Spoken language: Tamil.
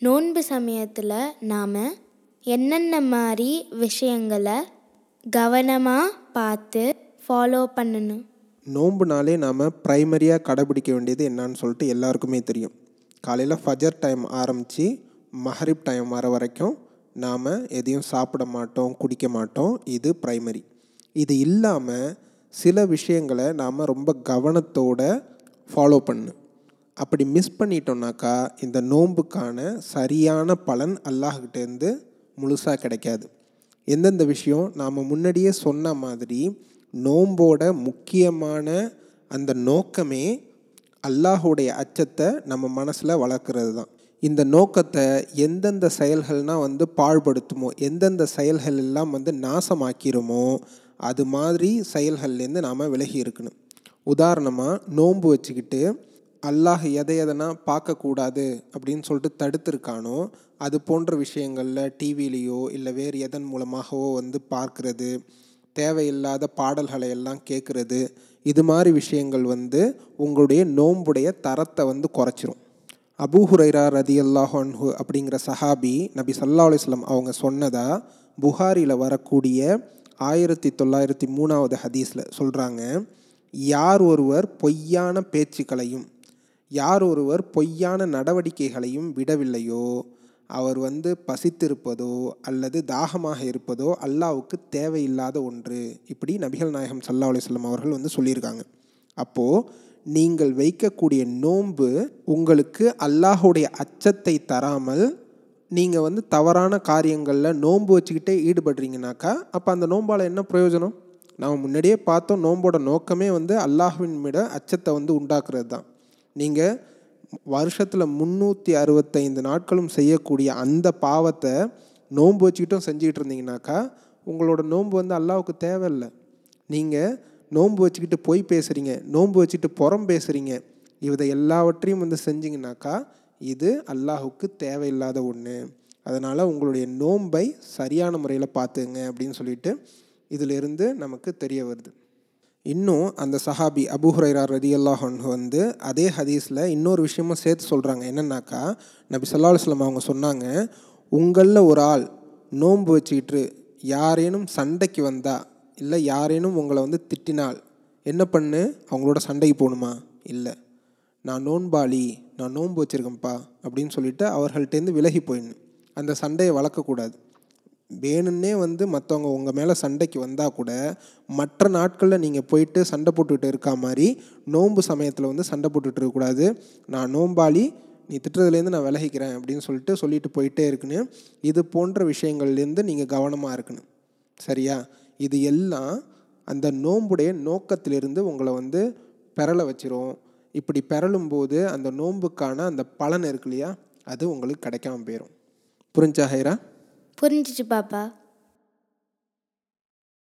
நோன்பு சமயத்தில் நாம் என்னென்ன மாதிரி விஷயங்களை கவனமாக பார்த்து ஃபாலோ பண்ணணும் நோன்புனாலே நாம் ப்ரைமரியாக கடைபிடிக்க வேண்டியது என்னன்னு சொல்லிட்டு எல்லாருக்குமே தெரியும் காலையில் ஃபஜர் டைம் ஆரம்பித்து மஹரிப் டைம் வர வரைக்கும் நாம் எதையும் சாப்பிட மாட்டோம் குடிக்க மாட்டோம் இது ப்ரைமரி இது இல்லாமல் சில விஷயங்களை நாம் ரொம்ப கவனத்தோட ஃபாலோ பண்ணு அப்படி மிஸ் பண்ணிட்டோம்னாக்கா இந்த நோன்புக்கான சரியான பலன் அல்லாஹ்கிட்டேருந்து முழுசாக கிடைக்காது எந்தெந்த விஷயம் நாம் முன்னாடியே சொன்ன மாதிரி நோம்போட முக்கியமான அந்த நோக்கமே அல்லாஹுடைய அச்சத்தை நம்ம மனசில் வளர்க்குறது தான் இந்த நோக்கத்தை எந்தெந்த செயல்கள்னால் வந்து பாழ்படுத்துமோ எந்தெந்த செயல்கள் எல்லாம் வந்து நாசமாக்கிருமோ அது மாதிரி செயல்கள்லேருந்து நாம் விலகி இருக்கணும் உதாரணமாக நோன்பு வச்சுக்கிட்டு அல்லாஹ் எதை எதனா பார்க்கக்கூடாது அப்படின்னு சொல்லிட்டு தடுத்திருக்கானோ அது போன்ற விஷயங்களில் டிவிலேயோ இல்லை வேறு எதன் மூலமாகவோ வந்து பார்க்குறது தேவையில்லாத பாடல்களை எல்லாம் கேட்குறது இது மாதிரி விஷயங்கள் வந்து உங்களுடைய நோன்புடைய தரத்தை வந்து குறைச்சிரும் அபூ ஹுரைரா ரதி அல்லாஹன்ஹு அப்படிங்கிற சஹாபி நபி சல்லா அலிஸ்லாம் அவங்க சொன்னதா புகாரியில் வரக்கூடிய ஆயிரத்தி தொள்ளாயிரத்தி மூணாவது ஹதீஸில் சொல்கிறாங்க யார் ஒருவர் பொய்யான பேச்சுக்களையும் யார் ஒருவர் பொய்யான நடவடிக்கைகளையும் விடவில்லையோ அவர் வந்து பசித்திருப்பதோ அல்லது தாகமாக இருப்பதோ அல்லாவுக்கு தேவையில்லாத ஒன்று இப்படி நபிகள் நாயகம் சல்லா அலிஸ்லாம் அவர்கள் வந்து சொல்லியிருக்காங்க அப்போது நீங்கள் வைக்கக்கூடிய நோன்பு உங்களுக்கு அல்லாஹுடைய அச்சத்தை தராமல் நீங்கள் வந்து தவறான காரியங்களில் நோன்பு வச்சுக்கிட்டே ஈடுபடுறீங்கனாக்கா அப்போ அந்த நோம்பால் என்ன பிரயோஜனம் நம்ம முன்னாடியே பார்த்தோம் நோம்போட நோக்கமே வந்து அல்லாஹுவின் மீட அச்சத்தை வந்து உண்டாக்குறது தான் நீங்கள் வருஷத்தில் முந்நூற்றி அறுபத்தைந்து நாட்களும் செய்யக்கூடிய அந்த பாவத்தை நோன்பு வச்சுக்கிட்டும் செஞ்சுக்கிட்டு இருந்தீங்கனாக்கா உங்களோட நோன்பு வந்து அல்லாவுக்கு தேவையில்லை நீங்கள் நோன்பு வச்சுக்கிட்டு பொய் பேசுகிறீங்க நோன்பு வச்சுட்டு புறம் பேசுகிறீங்க இதை எல்லாவற்றையும் வந்து செஞ்சீங்கனாக்கா இது அல்லாஹுக்கு தேவையில்லாத ஒன்று அதனால் உங்களுடைய நோன்பை சரியான முறையில் பார்த்துங்க அப்படின்னு சொல்லிட்டு இதிலிருந்து நமக்கு தெரிய வருது இன்னும் அந்த சஹாபி அபு ஹுரைரா ரதி அல்லாஹன்ஹு வந்து அதே ஹதீஸில் இன்னொரு விஷயமும் சேர்த்து சொல்கிறாங்க என்னன்னாக்கா நபி சல்லா அலுவலாம் அவங்க சொன்னாங்க உங்களில் ஒரு ஆள் நோன்பு வச்சுக்கிட்டு யாரேனும் சண்டைக்கு வந்தா இல்லை யாரேனும் உங்களை வந்து திட்டினால் என்ன பண்ணு அவங்களோட சண்டைக்கு போகணுமா இல்லை நான் நோன்பாளி நான் நோன்பு வச்சுருக்கேன்ப்பா அப்படின்னு சொல்லிட்டு அவர்கள்ட்டேருந்து விலகி போயிடணும் அந்த சண்டையை வளர்க்கக்கூடாது வேணும்னே வந்து மற்றவங்க உங்கள் மேலே சண்டைக்கு வந்தால் கூட மற்ற நாட்களில் நீங்கள் போயிட்டு சண்டை போட்டுக்கிட்டு இருக்கா மாதிரி நோன்பு சமயத்தில் வந்து சண்டை போட்டுட்டு இருக்கக்கூடாது நான் நோம்பாளி நீ திட்டுறதுலேருந்து நான் விலகிக்கிறேன் அப்படின்னு சொல்லிட்டு சொல்லிட்டு போயிட்டே இருக்கணும் இது போன்ற விஷயங்கள்லேருந்து நீங்கள் கவனமாக இருக்கணும் சரியா இது எல்லாம் அந்த நோன்புடைய நோக்கத்திலிருந்து உங்களை வந்து பெறலை வச்சிரும் இப்படி பெறலும்போது அந்த நோன்புக்கான அந்த பலன் இருக்கு இல்லையா அது உங்களுக்கு கிடைக்காம போயிடும் புரிஞ்சா ஹைரா புரிஞ்சிச்சு பாப்பா